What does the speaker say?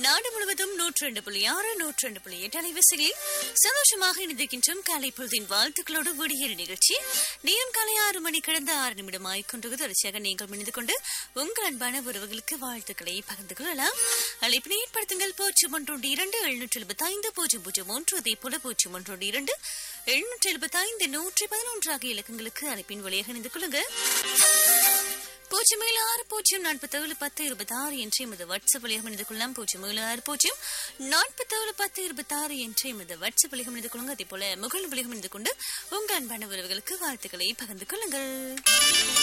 நாடு முழுவதும் நூற்றி ரெண்டு புள்ளி ஆறு நூற்றி ரெண்டு புள்ளி எட்டு அலைவரிசைகளில் சந்தோஷமாக இணைந்திருக்கின்றோம் காலை பொழுதின் வாழ்த்துக்களோடு விடியல் நிகழ்ச்சி நேரம் காலை ஆறு மணி கடந்த ஆறு நிமிடம் ஆய்கொண்டது தொடர்ச்சியாக நீங்கள் இணைந்து கொண்டு உங்கள் அன்பான உறவுகளுக்கு வாழ்த்துக்களை பகிர்ந்து கொள்ளலாம் அழைப்பினை ஏற்படுத்துங்கள் பூஜ்ஜியம் ஒன்றொன்று இரண்டு எழுநூற்றி எழுபத்தி ஐந்து பூஜ்ஜியம் பூஜ்ஜியம் ஒன்று அதே போல பூஜ்ஜியம் ஒன்றொன்று இரண்டு எழுநூற்றி எழுபத்தி ஐந்து நூற்றி பதினொன்று ஆகிய இலக்கங்களுக்கு அழைப்பின் வழியாக இணைந்து கொள்ளுங்கள் பூஜ்ஜியம் ஏழு ஆறு பூஜ்ஜியம் நாற்பத்தேழு பத்து இருபத்தி ஆறு என்ற எமது வாட்ஸ்அப் வழியாக இணைந்து கொள்ளலாம் பூஜ்ஜியம் ஏழு ஆறு பூஜ்ஜியம் நாற்பத்தேழு பத்து இருபத்தி ஆறு என்ற எமது வாட்ஸ்அப் வழியாக இணைந்து கொள்ளுங்க அதே போல முகல் வழியாக இணைந்து கொண்டு உங்கள் அன்பான உறவுகளுக்கு வாழ்த்துக்களை பகிர்ந்து கொள்ளுங்கள்